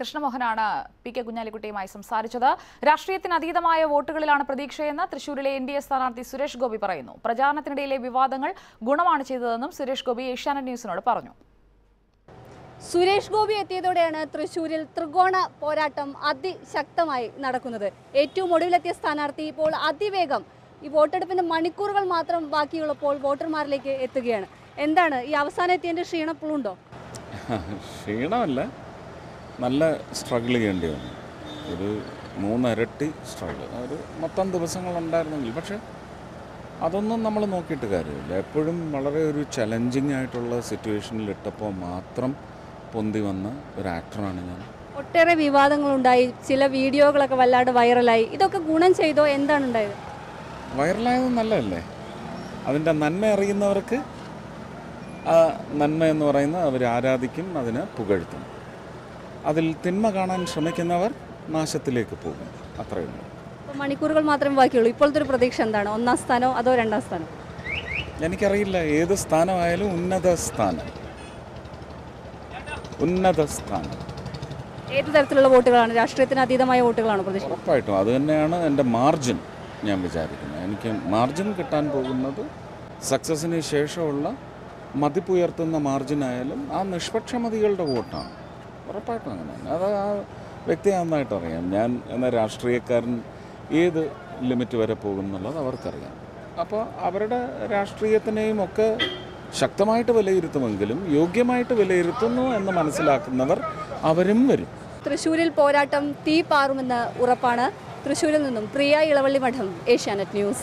കൃഷ്ണമോഹനാണ് P K കുഞ്ഞാലിക്കുട്ടിയുമായി സംസാരിച്ചത് രാഷ്ട്രീയത്തിന് അതീതമായ വോട്ടുകളിലാണ് പ്രതീക്ഷയെന്ന് തൃശൂരിലെ എൻ ഡി എ സ്ഥാനാർത്ഥി സുരേഷ് ഗോപി പറയുന്നു പ്രചാരണത്തിനിടയിലെ വിവാദങ്ങൾ ഗുണമാണ് ചെയ്തതെന്നും സുരേഷ് ഗോപി ഏഷ്യാനെറ്റ് ന്യൂസിനോട് പറഞ്ഞു സുരേഷ് ഗോപി എത്തിയതോടെയാണ് തൃശൂരിൽ ത്രികോണ പോരാട്ടം അതിശക്തമായി നടക്കുന്നത് ഏറ്റവും ഒടുവിലെത്തിയ സ്ഥാനാർത്ഥി ഇപ്പോൾ അതിവേഗം ഈ വോട്ടെടുപ്പിന് മണിക്കൂറുകൾ മാത്രം ബാക്കിയുള്ളപ്പോൾ വോട്ടർമാരിലേക്ക് എത്തുകയാണ് എന്താണ് ഈ അവസാനം എത്തിയതിന്റെ ക്ഷീണം ഇപ്പോഴും ഉണ്ടോ ക്ഷീണമല്ല നല്ല സ്ട്രഗിൾ ചെയ്യേണ്ടി വന്നു ഒരു മൂന്നരട്ടി സ്ട്രഗിൾ ഒരു മൊത്തം ദിവസങ്ങളുണ്ടായിരുന്നെങ്കിൽ പക്ഷേ അതൊന്നും നമ്മൾ നോക്കിയിട്ട് കാര്യമില്ല എപ്പോഴും വളരെ ഒരു ചലഞ്ചിങ് ആയിട്ടുള്ള സിറ്റുവേഷനിൽ ഇട്ടപ്പോൾ മാത്രം പൊന്തി വന്ന ഒരു ആക്ടറാണ് ഞാൻ ഒട്ടേറെ വിവാദങ്ങളുണ്ടായി ചില വീഡിയോകളൊക്കെ വല്ലാണ്ട് വൈറലായി ഇതൊക്കെ ഗുണം ചെയ്തോ എന്താണ് ഉണ്ടായത് വൈറലായത് നല്ലതല്ലേ അതിൻ്റെ നന്മ അറിയുന്നവർക്ക് ആ നന്മ എന്ന് പറയുന്നത് അവർ ആരാധിക്കും അതിനെ പുകഴ്ത്തും അതിൽ തിന്മ കാണാൻ ശ്രമിക്കുന്നവർ നാശത്തിലേക്ക് പോകും അത്രയേ ഉള്ളൂ അപ്പോൾ മണിക്കൂറുകൾ മാത്രമേ ബാക്കിയുള്ളൂ ഇപ്പോഴത്തെ ഒരു പ്രതീക്ഷ എന്താണ് ഒന്നാം സ്ഥാനോ അതോ രണ്ടാം സ്ഥാനോ എനിക്കറിയില്ല ഏത് സ്ഥാനമായാലും ഉന്നത സ്ഥാനം ഉന്നത സ്ഥാനം ഏത് തരത്തിലുള്ള വോട്ടുകളാണ് രാഷ്ട്രീയത്തിന് അതീതമായ വോട്ടുകളാണ് പ്രതീക്ഷ ഉറപ്പായിട്ടും അത് തന്നെയാണ് എൻ്റെ മാർജിൻ ഞാൻ വിചാരിക്കുന്നത് എനിക്ക് മാർജിൻ കിട്ടാൻ പോകുന്നത് സക്സസിന് ശേഷമുള്ള മതിപ്പുയർത്തുന്ന മാർജിനായാലും ആ നിഷ്പക്ഷമതികളുടെ വോട്ടാണ് ഉറപ്പായിട്ടും അങ്ങനെ തന്നെ അത് ആ വ്യക്തിയെ നന്നായിട്ട് അറിയാം ഞാൻ എന്ന രാഷ്ട്രീയക്കാരൻ ഏത് ലിമിറ്റ് വരെ പോകും എന്നുള്ളത് അവർക്കറിയാം അപ്പോൾ അവരുടെ രാഷ്ട്രീയത്തിനെയും ഒക്കെ ശക്തമായിട്ട് വിലയിരുത്തുമെങ്കിലും യോഗ്യമായിട്ട് വിലയിരുത്തുന്നു എന്ന് മനസ്സിലാക്കുന്നവർ അവരും വരും തൃശൂരിൽ പോരാട്ടം തീ പാറുമെന്ന് ഉറപ്പാണ് തൃശൂരിൽ നിന്നും പ്രിയ ഇളവള്ളി മഠം ഏഷ്യാനെറ്റ് ന്യൂസ്